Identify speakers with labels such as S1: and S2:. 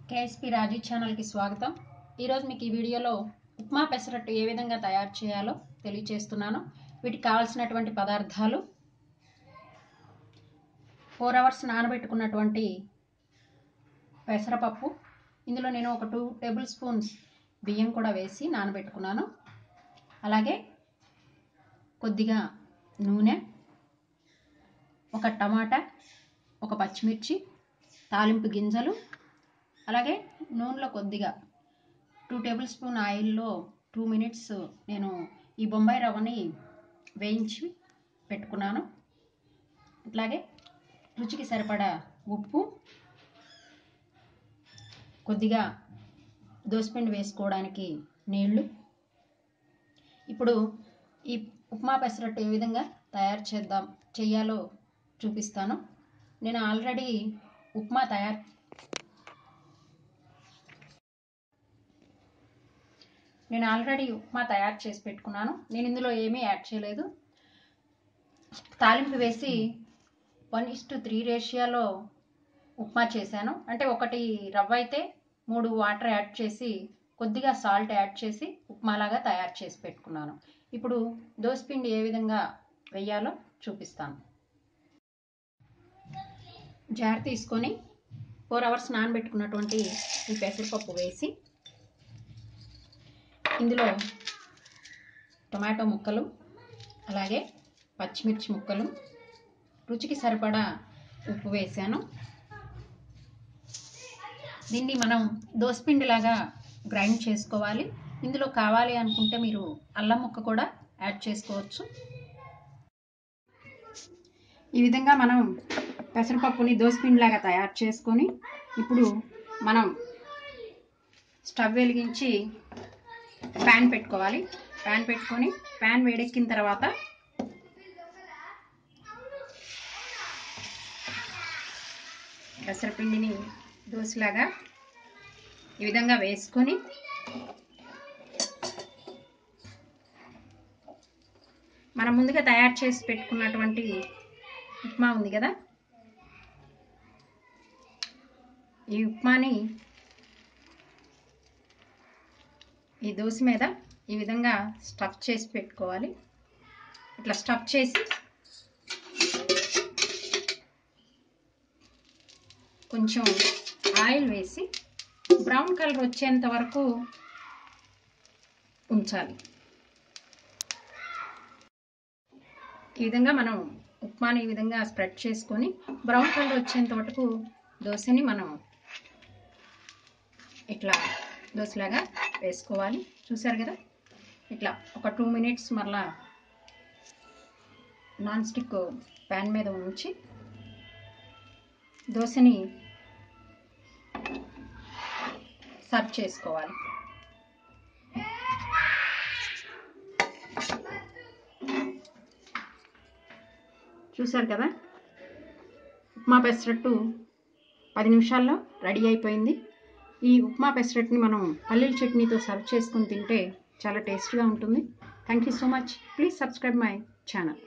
S1: KSP రాజీ ఛానల్కి స్వాగతం ఈరోజు మీకు ఈ వీడియోలో ఉప్మా పెసరట్టు ఏ విధంగా తయారు చేయాలో తెలియచేస్తున్నాను వీటికి కావాల్సినటువంటి పదార్థాలు ఫోర్ అవర్స్ నానబెట్టుకున్నటువంటి పెసరపప్పు ఇందులో నేను ఒక టూ టేబుల్ స్పూన్స్ బియ్యం కూడా వేసి నానబెట్టుకున్నాను అలాగే కొద్దిగా నూనె ఒక టమాటా ఒక పచ్చిమిర్చి తాలింపు గింజలు అలాగే నూనెలో కొద్దిగా టూ టేబుల్ స్పూన్ ఆయిల్లో టూ మినిట్స్ నేను ఈ బొంబాయి రవ్వని వేయించి పెట్టుకున్నాను అట్లాగే రుచికి సరిపడా ఉప్పు కొద్దిగా దోసపిండి వేసుకోవడానికి నీళ్లు ఇప్పుడు ఈ ఉప్మా పెసరట్టు ఏ విధంగా తయారు చేద్దాం చెయ్యాలో చూపిస్తాను నేను ఆల్రెడీ ఉప్మా తయారు నేను ఆల్రెడీ ఉప్మా తయారు చేసి పెట్టుకున్నాను నేను ఇందులో ఏమీ యాడ్ చేయలేదు తాలింపు వేసి వన్ ఇస్ టు త్రీ రేషియోలో ఉప్మా చేశాను అంటే ఒకటి రవ్వ అయితే మూడు వాటర్ యాడ్ చేసి కొద్దిగా సాల్ట్ యాడ్ చేసి ఉప్మాలాగా తయారు చేసి పెట్టుకున్నాను ఇప్పుడు దోసపిండి ఏ విధంగా వేయాలో చూపిస్తాను జార్ తీసుకొని ఫోర్ అవర్స్ నానబెట్టుకున్నటువంటి ఈ పెసరపప్పు వేసి ఇందులో టొమాటో ముక్కలు అలాగే పచ్చిమిర్చి ముక్కలు రుచికి సరిపడా ఉప్పు వేసాను దీన్ని మనం దోసపిండిలాగా గ్రైండ్ చేసుకోవాలి ఇందులో కావాలి అనుకుంటే మీరు అల్లం ముక్క కూడా యాడ్ చేసుకోవచ్చు ఈ విధంగా మనం పెసరపప్పుని దోసపిండిలాగా తయారు చేసుకొని ఇప్పుడు మనం స్టవ్ వెలిగించి ప్యాన్ పెట్టుకోవాలి ప్యాన్ పెట్టుకొని ప్యాన్ వేడెక్కిన తర్వాత పెసరపిండిని దోశలాగా ఈ విధంగా వేసుకొని మనం ముందుగా తయారు చేసి పెట్టుకున్నటువంటి ఉప్మా ఉంది కదా ఈ ఉప్మాని ఈ దోశ మీద ఈ విధంగా స్టఫ్ చేసి పెట్టుకోవాలి ఇట్లా స్టఫ్ చేసి కొంచెం ఆయిల్ వేసి బ్రౌన్ కలర్ వచ్చేంత వరకు ఉంచాలి ఈ విధంగా మనం ఉప్మాని ఈ విధంగా స్ప్రెడ్ చేసుకొని బ్రౌన్ కలర్ వచ్చేంత వరకు దోశని మనం ఇట్లా దోశలాగా వేసుకోవాలి చూసారు కదా ఇట్లా ఒక టూ మినిట్స్ మరలా నాన్ స్టిక్ ప్యాన్ మీద ఉంచి దోశని సర్వ్ చేసుకోవాలి చూసారు కదా ఉప్మా పెసరట్టు పది నిమిషాల్లో రెడీ అయిపోయింది ఈ ఉప్మా పెసరట్ని మనం పల్లీల చట్నీతో సర్వ్ చేసుకుని తింటే చాలా టేస్ట్గా ఉంటుంది thank you so much please subscribe my channel